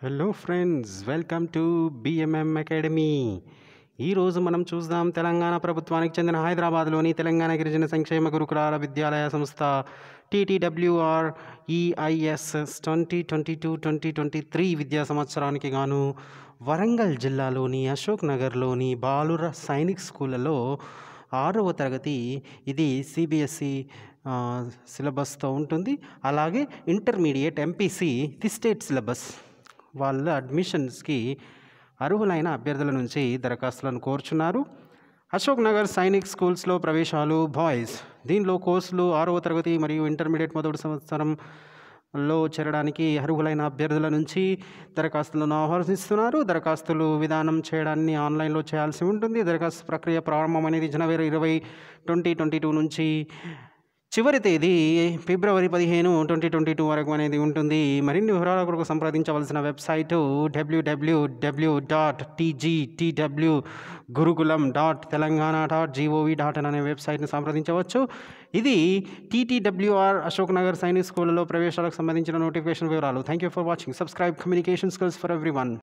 hello friends welcome to BMM academy ఈరోజు మనం చూద్దాం తెలంగాణ ప్రభుత్వానికి చెందిన హైదరాబాద్లోని తెలంగాణ గిరిజన సంక్షేమ గురుకులాల విద్యాలయ సంస్థ TTWR EISS twenty twenty two twenty twenty three విద్యా సంవత్సరానికి గాను వరంగల్ జిల్లాలోని అశోక్ నగర్లోని బాలుర సైనిక్ స్కూళ్ళలో ఆరవ తరగతి ఇది సిబిఎస్ఈ సిలబస్తో ఉంటుంది అలాగే intermediate MPC the state syllabus వాళ్ళ అడ్మిషన్స్కి అర్హులైన అభ్యర్థుల నుంచి దరఖాస్తులను కోరుచున్నారు అశోక్ నగర్ సైనిక్ స్కూల్స్లో ప్రవేశాలు బాయ్స్ దీనిలో కోర్సులు ఆరవ తరగతి మరియు ఇంటర్మీడియట్ మొదటి సంవత్సరంలో చేరడానికి అర్హులైన అభ్యర్థుల నుంచి దరఖాస్తులను ఆహ్వానిస్తున్నారు దరఖాస్తులు విధానం చేయడాన్ని ఆన్లైన్లో చేయాల్సి ఉంటుంది దరఖాస్తు ప్రక్రియ ప్రారంభం అనేది జనవరి ఇరవై ట్వంటీ ట్వంటీ టూ నుంచి చివరి తేదీ ఫిబ్రవరి పదిహేను ట్వంటీ ట్వంటీ టూ వరకు అనేది ఉంటుంది మరిన్ని వివరాల కొరకు సంప్రదించవలసిన వెబ్సైటు డబ్ల్యూడబ్ల్యూడబ్ల్యూ dot TGTW Gurukulam dot Telangana dot G O V dot అనే వెబ్సైట్ని సంప్రదించవచ్చు ఇది టీటీడబ్ల్యూఆర్ అశోక్ నగర్ సైనిక్ స్కూల్లో ప్రవేశాలకు సంబంధించిన నోటిఫికేషన్ వివరాలు thank you for watching subscribe communication skills for every one